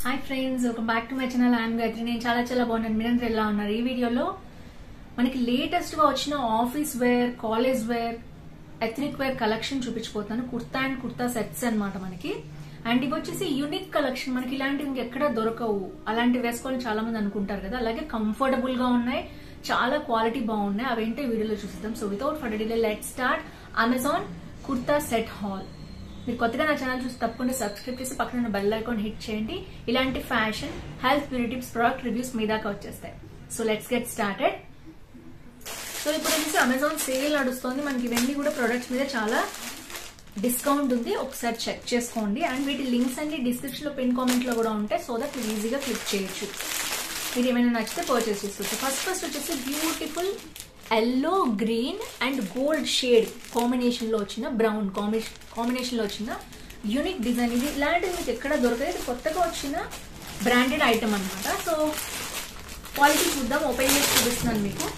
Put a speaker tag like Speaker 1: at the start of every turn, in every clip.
Speaker 1: hi friends welcome back to my channel I'm Gayatri నేను చాలా చాలా బాగున్నాను మీరందరూ ఎలా ఉన్నారు ఈ వీడియోలో మనకి లేటెస్ట్ గా వచ్చిన office wear college wear ethnic wear collection చూపించిపోతాను కుర్తా అండ్ కుర్తా సెట్స్ అన్నమాట మనకి అండ్ ఇవి వచ్చేసి యూనిక్ కలెక్షన్ మనకి ఇలాంటివి ఇంకెక్కడ దొరకవు అలాంటివి వేసుకోవాలని చాలా మంది అనుకుంటారు కదా అలాగే కంఫర్టబుల్ గా ఉన్నాయి చాలా క్వాలిటీ బాగున్నాయి అవేంటో ఈ వీడియోలో చూసిద్దాం so without for delay let start Amazon kurta set haul మీరు కొత్తగా నా ఛానల్ చూసి తప్పకుండా సబ్స్క్రైబ్ చేసి పక్కన ఉన్న బెల్ ఐకాన్ హిట్ చేయండి ఇలాంటి fashion health beauty tips product reviews మీ దాకా వచ్చేస్తాయి so let's get started so ఇప్పుడు వచ్చేసి అమెజాన్ సేల్ నడుస్తుంది మనకి ఇవన్నీ కూడా ప్రొడక్ట్స్ మీద చాలా డిస్కౌంట్ ఉంది ఒకసారి చెక్ చేసుకోండి అండ్ వీటి లింక్స్ అన్ని డిస్క్రిప్షన్ లో పిన్ కామెంట్ లో కూడా ఉంటాయి సో దట్ మీరు ఈజీగా క్లిక్ చేయొచ్చు మీరు ఏమైనా నచ్చితే పర్చేస్ చేసుకోవచ్చు ఫస్ట్ ఫస్ట్ వచ్చేసి beautiful yellow green and gold shade combination లో వచ్చిన బ్రౌన్ కాంబినేషన్ లో వచ్చిన యూనిక్ డిజైన్ ఇది ఇలాంటిది మీకు ఎక్కడ దొరకదు ఇది కొత్తగా వచ్చిన బ్రాండెడ్ ఐటమ్ అనమాట సో క్వాలిటీ చూద్దాం ఓపెన్ చేసి చూపిస్తున్నాను మీకు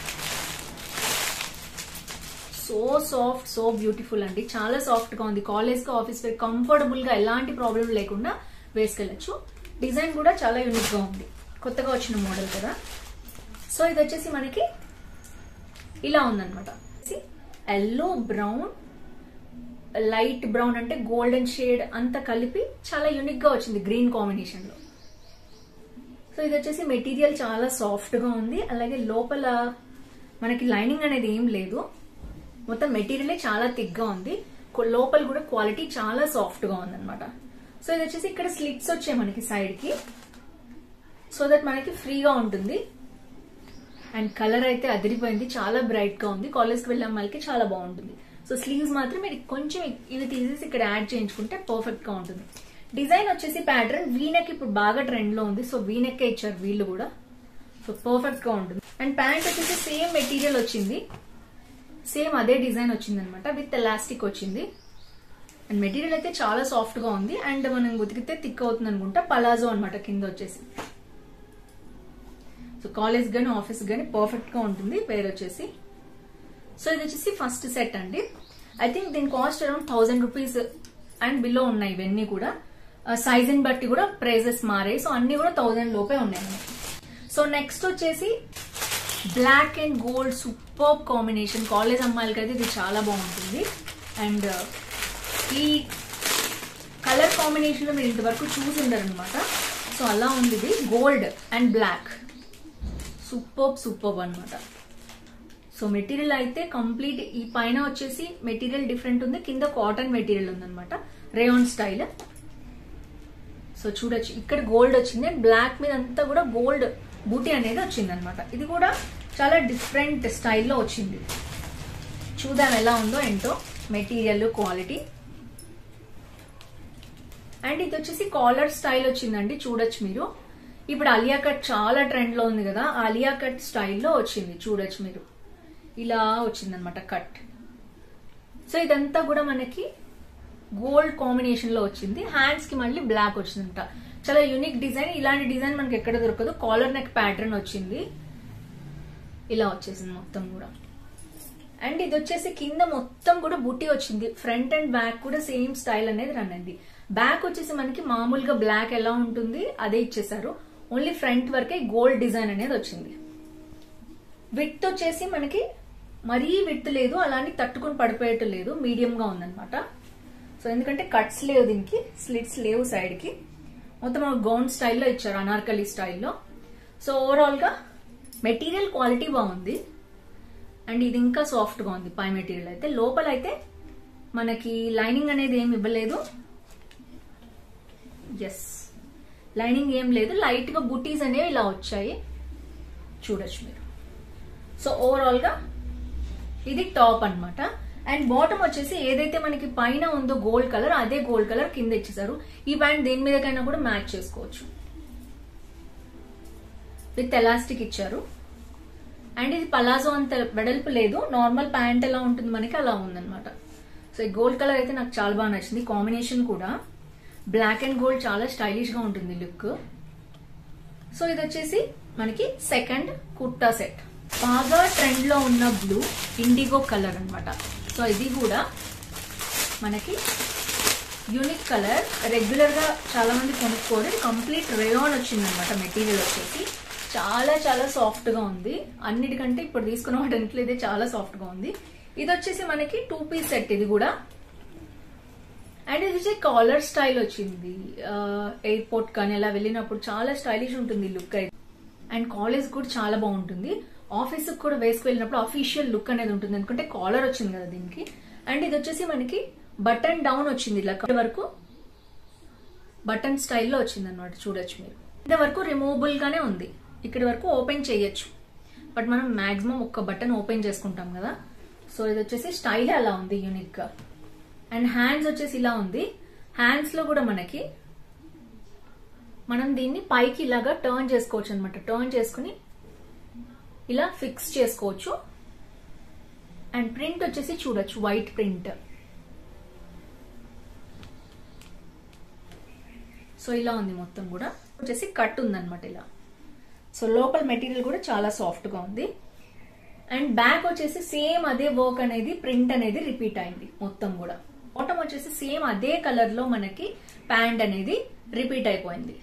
Speaker 1: సో సాఫ్ట్ సో బ్యూటిఫుల్ అండి చాలా సాఫ్ట్ గా ఉంది కాలేజ్ గా ఆఫీస్ వేర్ కంఫర్టబుల్ గా ఎలాంటి ప్రాబ్లం లేకుండా వేసుకెళ్ళచ్చు డిజైన్ కూడా చాలా యూనిక్ గా ఉంది కొత్తగా వచ్చిన మోడల్ కదా సో ఇది వచ్చేసి మనకి ఇలా ఉందన్నమాట ఎల్లో బ్రౌన్ లైట్ బ్రౌన్ అంటే గోల్డెన్ షేడ్ అంతా కలిపి చాలా యూనిక్ గా వచ్చింది గ్రీన్ కాంబినేషన్ లో సో ఇది వచ్చేసి మెటీరియల్ చాలా సాఫ్ట్ గా ఉంది అలాగే లోపల మనకి లైనింగ్ అనేది ఏం లేదు మొత్తం మెటీరియలే చాలా థిక్ గా ఉంది కొ- లోపల కూడా క్వాలిటీ చాలా సాఫ్ట్ గా ఉంది అనమాట సో ఇది వచ్చేసి ఇక్కడ స్లిట్స్ వచ్చాయి మనకి సైడ్ కి సో దట్ మనకి ఫ్రీగా ఉంటుంది అండ్ కలర్ అయితే అదిరిపోయింది చాలా బ్రైట్ గా ఉంది కాలేజ్ కి వెళ్ళే అమ్మాయిలకి చాలా బాగుంటుంది సో స్లీవ్స్ మాత్రం మీరు కొంచెం ఇవి తీసేసి ఇక్కడ యాడ్ చేయించుకుంటే పర్ఫెక్ట్ గా ఉంటుంది డిజైన్ వచ్చేసి ప్యాటర్న్ వీనెక్ ఇప్పుడు బాగా ట్రెండ్ లో ఉంది సో వీనెక్ ఇచ్చారు వీళ్ళు కూడా సో పర్ఫెక్ట్ గా ఉంటుంది అండ్ ప్యాంట్ వచ్చేసి సేమ్ మెటీరియల్ వచ్చింది సేమ్ అదే డిజైన్ వచ్చింది అనమాట విత్ ఎలాస్టిక్ వచ్చింది అండ్ మెటీరియల్ అయితే చాలా సాఫ్ట్ గా ఉంది అండ్ మనం ఉతికితే థిక్ అవుతుంది అనుకుంటా పలాజో అనమాట కింద వచ్చేసి సో కాలేజ్ గానీ ఆఫీస్ గానీ పర్ఫెక్ట్ గా ఉంటుంది పేరు వచ్చేసి సో ఇది వచ్చేసి ఫస్ట్ సెట్ అండి ఐ థింక్ దీని cost around thousand rupees and below ఉన్నాయి ఇవన్నీ కూడా సైజ్ ని బట్టి కూడా ప్రైజెస్ మారాయి సో అన్ని కూడా థౌసండ్ లోపే ఉన్నాయి మనకి సో నెక్స్ట్ వచ్చేసి black and gold super combination college అమ్మాయిలకి అయితే ఇది చాలా బాగుంటుంది అండ్ ఈ కలర్ కాంబినేషన్ లో మీరు ఇంతవరకు చూసి ఉండరు అనమాట సో అలా ఉంది ఇది gold and black super super అనమాట సో మెటీరియల్ అయితే కంప్లీట్ ఈ పైన వచ్చేసి మెటీరియల్ డిఫరెంట్ ఉంది కింద కాటన్ మెటీరియల్ ఉందన్నమాట రేయాన్ స్టైల్ సో చూడొచ్చు ఇక్కడ గోల్డ్ వచ్చింది బ్లాక్ మీద అంతా కూడా గోల్డ్ బూటీ అనేది వచ్చింది అనమాట ఇది కూడా చాలా డిఫరెంట్ స్టైల్లో వచ్చింది చూద్దాం ఎలా ఉందో ఏంటో మెటీరియల్ క్వాలిటీ అండ్ ఇది వచ్చేసి కాలర్ స్టైల్ వచ్చిందండి చూడొచ్చు మీరు ఇప్పుడు అలియా కట్ చాలా ట్రెండ్ లో ఉంది కదా ఆ అలియా కట్ స్టైల్లో వచ్చింది చూడొచ్చు మీరు ఇలా వచ్చింది అనమాట కట్ సో ఇదంతా కూడా మనకి గోల్డ్ కాంబినేషన్ లో వచ్చింది హ్యాండ్స్ కి మళ్ళీ బ్లాక్ వచ్చిందంట చాలా యూనిక్ డిజైన్ ఇలాంటి డిజైన్ మనకి ఎక్కడ దొరకదు కాలర్ నెక్ ప్యాటర్న్ వచ్చింది ఇలా వచ్చేసింది మొత్తం కూడా అండ్ ఇది వచ్చేసి కింద మొత్తం కూడా బుట్టి వచ్చింది ఫ్రంట్ అండ్ బ్యాక్ కూడా సేమ్ స్టైల్ అనేది రన్ అయింది బ్యాక్ వచ్చేసి మనకి మామూలుగా బ్లాక్ ఎలా ఉంటుంది అదే ఇచ్చేసారు ఓన్లీ ఫ్రంట్ వరకే గోల్డ్ డిజైన్ అనేది వచ్చింది విత్ వచ్చేసి మనకి మరీ విత్ లేదు అలానే తట్టుకుని పడిపోయేట్టు లేదు మీడియం గా ఉందన్నమాట సో ఎందుకంటే కట్స్ లేవు దీనికి స్లిట్స్ లేవు సైడ్ కి మొత్తం గౌన్ స్టైల్లో ఇచ్చారు అనార్కలి స్టైల్లో సో ఓవరాల్ గా మెటీరియల్ క్వాలిటీ బాగుంది అండ్ ఇది ఇంకా సాఫ్ట్ గా ఉంది పై మెటీరియల్ అయితే లోపల అయితే మనకి లైనింగ్ అనేది ఏమి ఇవ్వలేదు ఎస్ లైనింగ్ ఏం లేదు లైట్ గా బుటీస్ అనేవి ఇలా వచ్చాయి చూడొచ్చు మీరు సో ఓవరాల్ గా ఇది టాప్ అన్నమాట అండ్ బాటమ్ వచ్చేసి ఏదైతే మనకి పైన ఉందో గోల్డ్ కలర్ అదే గోల్డ్ కలర్ కింద ఇచ్చేసారు ఈ ప్యాంట్ దేని మీదకైనా కూడా మ్యాచ్ చేసుకోవచ్చు విత్ ఎలాస్టిక్ ఇచ్చారు అండ్ ఇది పలాజో అంత వెడల్పు లేదు నార్మల్ ప్యాంట్ ఎలా ఉంటుంది మనకి అలా ఉందన్నమాట సో ఈ గోల్డ్ కలర్ అయితే నాకు చాలా బాగా నచ్చింది కాంబినేషన్ కూడా బ్లాక్ అండ్ గోల్డ్ చాలా స్టైలిష్ గా ఉంటుంది లుక్ సో ఇది వచ్చేసి మనకి సెకండ్ కుర్తా సెట్ బాగా ట్రెండ్ లో ఉన్న బ్లూ ఇండిగో కలర్ అన్నమాట సో ఇది కూడా మనకి యూనిక్ కలర్ రెగ్యులర్ గా చాలా మంది కొనుక్కోరు కంప్లీట్ రేయాన్ వచ్చింది అనమాట మెటీరియల్ వచ్చేసి చాలా చాలా సాఫ్ట్ గా ఉంది అన్నిటికంటే ఇప్పుడు తీసుకున్న వాటిలో ఇది చాలా సాఫ్ట్ గా ఉంది ఇది వచ్చేసి మనకి టూ పీస్ సెట్ ఇది కూడా అండ్ ఇది వచ్చి కాలర్ స్టైల్ వచ్చింది ఎయిర్పోర్ట్ కానీ అలా వెళ్ళినప్పుడు చాలా స్టైలిష్ ఉంటుంది లుక్ అయితే అండ్ కాలేజ్ కూడా చాలా బాగుంటుంది ఆఫీస్ కూడా వేసుకు వెళ్ళినప్పుడు అఫీషియల్ లుక్ అనేది ఉంటుంది ఎందుకంటే కాలర్ వచ్చింది కదా దీనికి అండ్ ఇది వచ్చేసి మనకి బటన్ డౌన్ వచ్చింది ఇలా ఇక్కడ వరకు బటన్ స్టైల్లో వచ్చింది అనమాట చూడొచ్చు మీరు ఇక్కడ వరకు రిమూవబుల్ గానే ఉంది ఇక్కడ వరకు ఓపెన్ చేయొచ్చు బట్ మనం మాక్సిమం ఒక్క బటన్ ఓపెన్ చేసుకుంటాం కదా సో ఇది వచ్చేసి స్టైల్ అలా ఉంది యూనిక్ గా అండ్ హ్యాండ్స్ వచ్చేసి ఇలా ఉంది హ్యాండ్స్ లో కూడా మనకి మనం దీన్ని పైకి ఇలాగా టర్న్ చేసుకోవచ్చు అనమాట టర్న్ చేసుకుని ఇలా ఫిక్స్ చేసుకోవచ్చు అండ్ ప్రింట్ వచ్చేసి చూడొచ్చు వైట్ ప్రింట్ సో ఇలా ఉంది మొత్తం కూడా వచ్చేసి కట్ ఉందన్నమాట ఇలా సో లోపల మెటీరియల్ కూడా చాలా సాఫ్ట్ గా ఉంది అండ్ బ్యాక్ వచ్చేసి సేమ్ అదే వర్క్ అనేది ప్రింట్ అనేది రిపీట్ అయింది మొత్తం కూడా బాటమ్ వచ్చేసి సేమ్ అదే కలర్ లో మనకి ప్యాంట్ అనేది రిపీట్ అయిపోయింది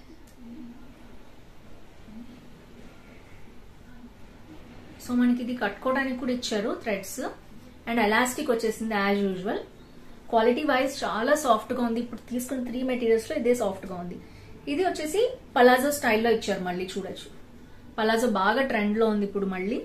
Speaker 1: సో మనకి ఇది కట్టుకోవడానికి కూడా ఇచ్చారు థ్రెడ్స్ అండ్ ఎలాస్టిక్ వచ్చేసింది యాజ్ యూజువల్ క్వాలిటీ వైజ్ చాలా సాఫ్ట్ గా ఉంది ఇప్పుడు తీసుకున్న త్రీ మెటీరియల్స్ లో ఇదే సాఫ్ట్ గా ఉంది ఇది వచ్చేసి పలాజో స్టైల్లో ఇచ్చారు మళ్ళీ చూడొచ్చు పలాజో బాగా ట్రెండ్ లో ఉంది ఇప్పుడు మళ్ళీ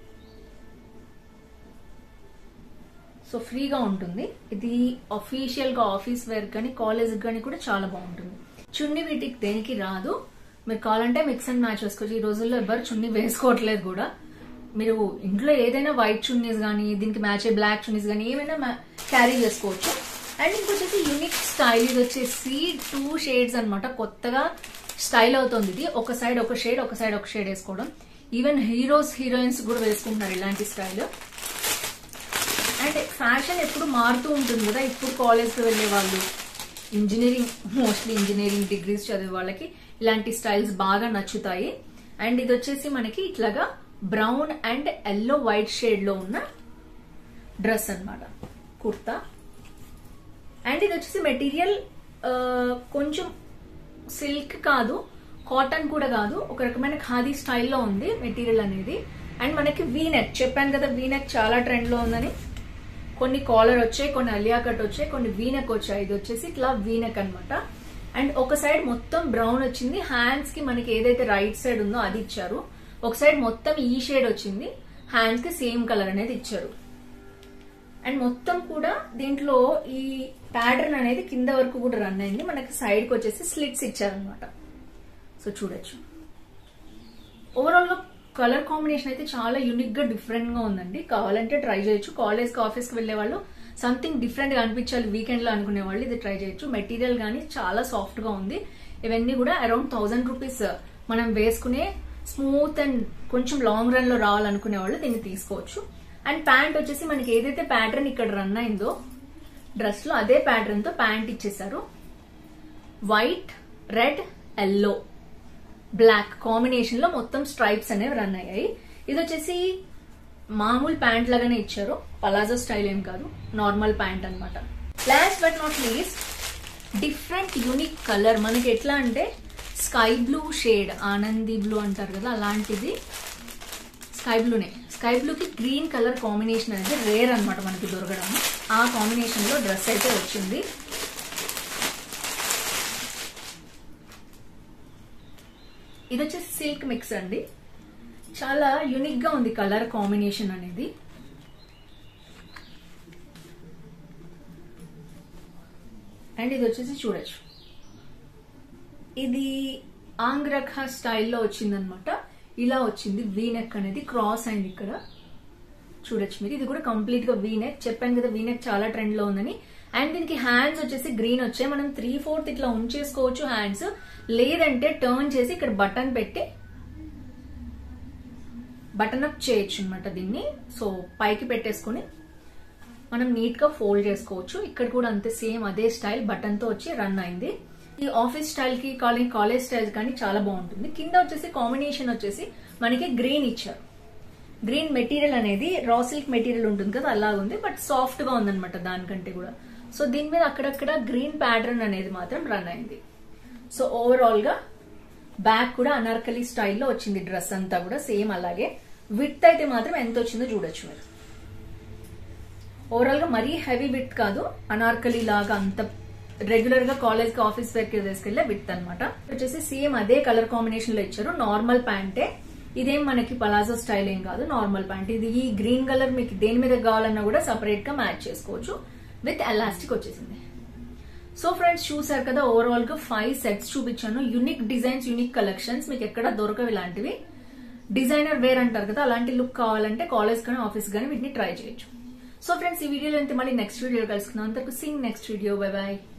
Speaker 1: సో ఫ్రీగా ఉంటుంది ఇది అఫీషియల్ గా ఆఫీస్ వేర్ కానీ కాలేజ్ కానీ కూడా చాలా బాగుంటుంది చున్నీ వీటికి దేనికి రాదు మీరు కావాలంటే మిక్స్ అండ్ మ్యాచ్ వేసుకోవచ్చు ఈ రోజుల్లో ఎవరు చున్నీ వేసుకోవట్లేదు కూడా మీరు ఇంట్లో ఏదైనా వైట్ చున్నీస్ కానీ దీనికి మ్యాచ్ బ్లాక్ చున్నీస్ కానీ ఏమైనా క్యారీ చేసుకోవచ్చు అండ్ ఇంకొచ్చేసి యూనిక్ స్టైల్ ఇది వచ్చేసి టూ షేడ్స్ అన్నమాట కొత్తగా స్టైల్ అవుతుంది ఇది ఒక సైడ్ ఒక షేడ్ ఒక సైడ్ ఒక షేడ్ వేసుకోవడం ఈవెన్ హీరోస్ హీరోయిన్స్ కూడా వేసుకుంటున్నారు ఇలాంటి స్టైల్ అండ్ ఫ్యాషన్ ఎప్పుడు మారుతూ ఉంటుంది కదా ఇప్పుడు కాలేజ్కి వెళ్ళే వాళ్ళు ఇంజనీరింగ్ మోస్ట్లీ ఇంజనీరింగ్ డిగ్రీస్ చదివే వాళ్ళకి ఇలాంటి స్టైల్స్ బాగా నచ్చుతాయి అండ్ ఇది వచ్చేసి మనకి ఇట్లాగా brown and yellow white shade లో ఉన్న డ్రెస్ అన్నమాట కుర్తా అండ్ ఇది వచ్చేసి మెటీరియల్ కొంచెం సిల్క్ కాదు కాటన్ కూడా కాదు ఒక రకమైన ఖాదీ స్టైల్లో ఉంది మెటీరియల్ అనేది అండ్ మనకి వీనెక్ చెప్పాను కదా వీనెక్ చాలా ట్రెండ్ లో ఉందని కొన్ని కాలర్ వచ్చాయి కొన్ని అలియా కట్ వచ్చాయి కొన్ని వీనెక్ వచ్చాయి ఇది వచ్చేసి ఇట్లా వీనెక్ అన్నమాట అండ్ ఒక సైడ్ మొత్తం బ్రౌన్ వచ్చింది హ్యాండ్స్ కి మనకి ఏదైతే రైట్ సైడ్ ఉందో అది ఇచ్చారు ఒక సైడ్ మొత్తం ఈ షేడ్ వచ్చింది హ్యాండ్స్ కి సేమ్ కలర్ అనేది ఇచ్చారు అండ్ మొత్తం కూడా దీంట్లో ఈ ప్యాటర్న్ అనేది కింద వరకు కూడా రన్ అయింది మనకి సైడ్ కి వచ్చేసి స్లిట్స్ ఇచ్చారనమాట సో చూడొచ్చు ఓవరాల్ గా కలర్ కాంబినేషన్ అయితే చాలా యూనిక్ గా డిఫరెంట్ గా ఉందండి కావాలంటే ట్రై చేయొచ్చు కాలేజ్ కి ఆఫీస్ కి వెళ్లే వాళ్ళు సంథింగ్ డిఫరెంట్ గా అనిపించాలి వీకెండ్ లో అనుకునే వాళ్ళు ఇది ట్రై చేయొచ్చు మెటీరియల్ గానీ చాలా సాఫ్ట్ గా ఉంది ఇవన్నీ కూడా అరౌండ్ థౌసండ్ రూపీస్ మనం వేసుకునే స్మూత్ అండ్ కొంచెం లాంగ్ రన్ లో రావాలనుకునే వాళ్ళు దీన్ని తీసుకోవచ్చు అండ్ ప్యాంట్ వచ్చేసి మనకి ఏదైతే ప్యాటర్న్ ఇక్కడ రన్ అయిందో డ్రెస్ లో అదే ప్యాటర్న్ తో ప్యాంట్ ఇచ్చేసారు white red yellow black combination లో మొత్తం స్ట్రైప్స్ అనేవి రన్ అయ్యాయి ఇది వచ్చేసి మామూలు ప్యాంట్ లాగానే ఇచ్చారు పలాజో స్టైల్ ఏం కాదు నార్మల్ ప్యాంట్ అనమాట last but not least different unique colour మనకి ఎట్లా అంటే sky blue shade Anandi blue అంటారు కదా అలాంటిది స్కై బ్లూనే స్కై బ్లూకి గ్రీన్ కలర్ కాంబినేషన్ అనేది రేర్ అనమాట మనకి దొరకడం ఆ కాంబినేషన్ లో డ్రెస్ అయితే వచ్చింది ఇది వచ్చేసి సిల్క్ మిక్స్ అండి చాలా యునిక్ గా ఉంది కలర్ కాంబినేషన్ అనేది అండ్ ఇది వచ్చేసి చూడొచ్చు ఇది ఆంగ్రఖ స్టైల్లో వచ్చిందనమాట ఇలా వచ్చింది వీనెక్ అనేది క్రాస్ అయింది ఇక్కడ చూడొచ్చు మీరు ఇది కూడా కంప్లీట్ గా వీనెక్ చెప్పాను కదా వీనెక్ చాలా ట్రెండ్ లో ఉందని అండ్ దీనికి హ్యాండ్స్ వచ్చేసి గ్రీన్ వచ్చాయి మనం త్రీ ఫోర్త్ ఇట్లా ఉంచేసుకోవచ్చు హ్యాండ్స్ లేదంటే టర్న్ చేసి ఇక్కడ బటన్ పెట్టి బటన్ అప్ చేయొచ్చు అనమాట దీన్ని సో పైకి పెట్టేసుకుని మనం నీట్ గా ఫోల్డ్ చేసుకోవచ్చు ఇక్కడ కూడా అంతే సేమ్ అదే స్టైల్ బటన్ తో వచ్చి రన్ అయింది ఈ ఆఫీస్ స్టైల్ కి కాలేజ్ కాలేజ్ స్టైల్ కానీ చాలా బాగుంటుంది కింద వచ్చేసి కాంబినేషన్ వచ్చేసి మనకి గ్రీన్ ఇచ్చారు గ్రీన్ మెటీరియల్ అనేది రా సిల్క్ మెటీరియల్ ఉంటుంది కదా అలా ఉంది బట్ సాఫ్ట్ గా ఉందన్నమాట దానికంటే కూడా సో దీని మీద అక్కడక్కడ గ్రీన్ ప్యాటర్న్ అనేది మాత్రం రన్ అయింది సో ఓవరాల్ గా బ్యాక్ కూడా అనార్కలి స్టైల్లో వచ్చింది డ్రెస్ అంతా కూడా సేమ్ అలాగే విత్ అయితే మాత్రం ఎంత వచ్చిందో చూడొచ్చు మీరు ఓవరాల్ గా మరీ హెవీ విత్ కాదు అనార్కలి లాగా అంత రెగ్యులర్ గా కాలేజ్ కి ఆఫీస్ వేర్ కి తీసుకెళ్లే విత్ అనమాట వచ్చేసి సేమ్ అదే కలర్ కాంబినేషన్ లో ఇచ్చారు నార్మల్ ప్యాంటే ఇదేం మనకి పలాజో స్టైల్ ఏం కాదు నార్మల్ ప్యాంట్ ఇది ఈ గ్రీన్ కలర్ మీకు దేని మీద కావాలన్నా కూడా సపరేట్ గా మ్యాచ్ చేసుకోవచ్చు విత్ ఎలాస్టిక్ వచ్చేసింది సో ఫ్రెండ్స్ చూసారు కదా ఓవరాల్ గా ఫైవ్ సెట్స్ చూపించాను యూనిక్ డిజైన్స్ యూనిక్ కలెక్షన్స్ మీకు ఎక్కడ దొరకవు ఇలాంటివి డిజైనర్ వేర్ అంటారు కదా అలాంటి లుక్ కావాలంటే కాలేజ్ కానీ ఆఫీస్ కానీ వీటిని ట్రై చేయొచ్చు సో ఫ్రెండ్స్ ఈ వీడియోలో అయితే మళ్ళీ నెక్స్ట్ వీడియో కలుసుకుందాం అంతకు సింగ్ నెక్స్ట్ వీడియో బై బాయ్